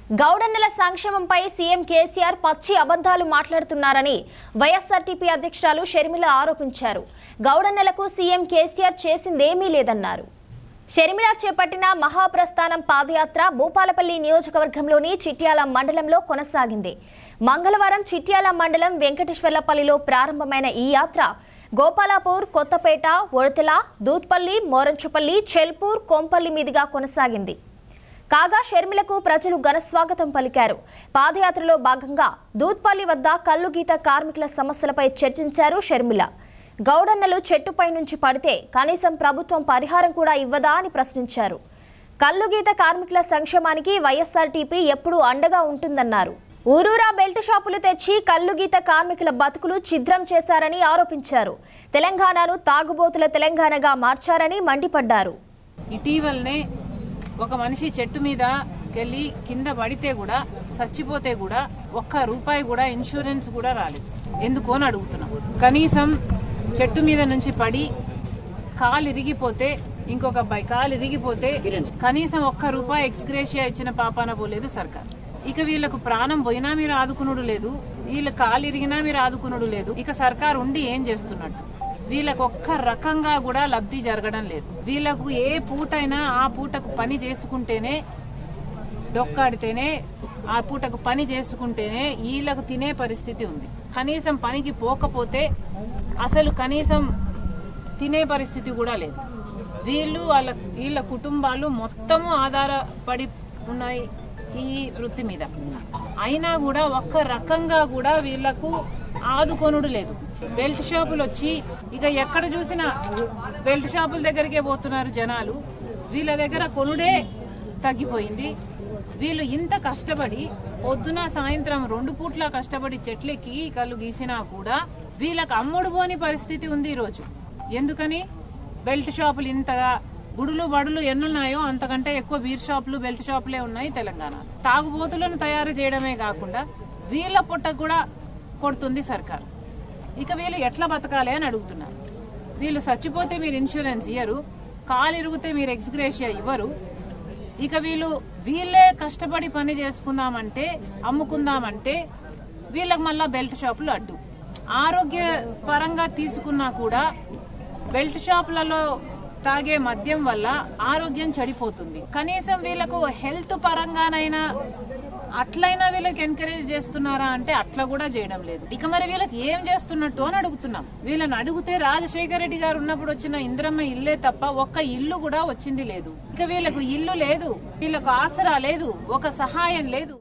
గౌడన్నల సంక్షేమంపై సీఎం కేసీఆర్ పచ్చి అబద్ధాలు మాట్లాడుతున్నారని వైఎస్ఆర్టీపీ అధ్యక్షురాలు షర్మిల ఆరోపించారు గౌడన్నలకు సీఎం కేసీఆర్ చేసిందేమీ లేదన్నారు షర్మిల చేపట్టిన మహాప్రస్థానం పాదయాత్ర భూపాలపల్లి నియోజకవర్గంలోని చిట్యాల మండలంలో కొనసాగింది మంగళవారం చిట్యాల మండలం వెంకటేశ్వర్లపల్లిలో ప్రారంభమైన ఈ యాత్ర గోపాలాపూర్ కొత్తపేట ఒడతెల దూత్పల్లి మోరంచుపల్లి చెల్పూర్ కొంపల్లి మీదుగా కొనసాగింది కాగా షర్మిలకు ప్రజలు ఘనస్వాగతం పలికారు పాదయాత్రలో భాగంగా దూత్పల్లి వద్ద కల్లు గీత కార్మికుల సమస్యలపై చర్చించారు షర్మిల గౌడన్నలు చెట్టుపై నుంచి పడితే కనీసం ప్రభుత్వం పరిహారం కూడా ఇవ్వదా అని ప్రశ్నించారు కల్లు గీత కార్మికుల సంక్షేమానికి వైఎస్ఆర్టీపీ ఎప్పుడూ అండగా ఉంటుందన్నారు ఊరూరా బెల్ట్ షాపులు తెచ్చి కల్లు గీత కార్మికుల బతుకులు ఛిద్రం చేశారని ఆరోపించారు తెలంగాణను తాగుబోతుల తెలంగాణగా మార్చారని మండిపడ్డారు ఇటీవలనే ఒక మనిషి చెట్టు మీద వెళ్ళి కింద పడితే కూడా చచ్చిపోతే కూడా ఒక్క రూపాయి కూడా ఇన్సూరెన్స్ కూడా రాలేదు ఎందుకు అని అడుగుతున్నాం కనీసం చెట్టు మీద నుంచి పడి కాలు ఇరిగిపోతే ఇంకొక అబ్బాయి కాలు ఇరిగిపోతే కనీసం ఒక్క రూపాయి ఎక్స్గ్రేషియా ఇచ్చిన పాపాన పోలేదు సర్కార్ ఇక వీళ్ళకు ప్రాణం పోయినా మీరు ఆదుకునుడు లేదు వీళ్ళ కాలు ఇరిగినా మీరు ఆదుకునుడు లేదు ఇక సర్కార్ ఉండి ఏం చేస్తున్నట్టు వీళ్ళకు ఒక్క రకంగా కూడా లబ్ధి జరగడం లేదు వీళ్ళకు ఏ పూటైనా ఆ పూటకు పని చేసుకుంటేనే డొక్కాడితేనే ఆ పూటకు పని చేసుకుంటేనే వీళ్ళకు తినే పరిస్థితి ఉంది కనీసం పనికి పోకపోతే అసలు కనీసం తినే పరిస్థితి కూడా లేదు వీళ్ళు వాళ్ళ వీళ్ళ కుటుంబాలు మొత్తము ఆధారపడి ఉన్నాయి ఈ వృత్తి మీద అయినా కూడా ఒక్క రకంగా కూడా వీళ్లకు ఆదుకొనుడు లేదు బెల్ట్ షాపులు వచ్చి ఇక ఎక్కడ చూసినా బెల్ట్ షాపుల దగ్గరికే పోతున్నారు జనాలు వీళ్ళ దగ్గర కొనుడే తగ్గిపోయింది వీళ్ళు ఇంత కష్టపడి పొద్దున సాయంత్రం రెండు పూట్ల కష్టపడి చెట్లెక్కి కళ్ళు గీసినా కూడా వీళ్ళకి అమ్ముడు పోని పరిస్థితి ఉంది ఈరోజు ఎందుకని బెల్ట్ షాపులు ఇంతగా గుడులు బడులు ఎన్నున్నాయో అంతకంటే ఎక్కువ బీర్ షాపులు బెల్ట్ షాపులే ఉన్నాయి తెలంగాణ తాగుబోతులను తయారు చేయడమే కాకుండా వీళ్ళ పుట్ట కూడా కొడుతుంది సర్కార్ ఇక వీళ్ళు ఎట్లా బతకాలి అని అడుగుతున్నారు వీళ్ళు చచ్చిపోతే మీరు ఇన్సూరెన్స్ ఇయ్యరు కాలు ఇరిగితే మీరు ఎక్స్గ్రేషియా ఇవ్వరు ఇక వీళ్ళు వీళ్ళే కష్టపడి పని చేసుకుందామంటే అమ్ముకుందామంటే వీళ్ళకి మళ్ళా బెల్ట్ షాపులు అడ్డు ఆరోగ్య పరంగా తీసుకున్నా కూడా బెల్ట్ షాపులలో తాగే మద్యం వల్ల ఆరోగ్యం చెడిపోతుంది కనీసం వీళ్ళకు హెల్త్ పరంగానైనా అట్లయినా వీళ్ళకి ఎంకరేజ్ చేస్తున్నారా అంటే అట్లా కూడా చేయడం లేదు ఇక మరి వీళ్ళకి ఏం చేస్తున్నట్టు అని అడుగుతున్నాం వీళ్ళని అడిగితే రాజశేఖర రెడ్డి గారు ఉన్నప్పుడు వచ్చిన ఇంద్రమ్మ ఇల్లే తప్ప ఒక్క ఇల్లు కూడా వచ్చింది లేదు ఇక వీళ్ళకు ఇల్లు లేదు వీళ్ళకు ఆసరా లేదు ఒక సహాయం లేదు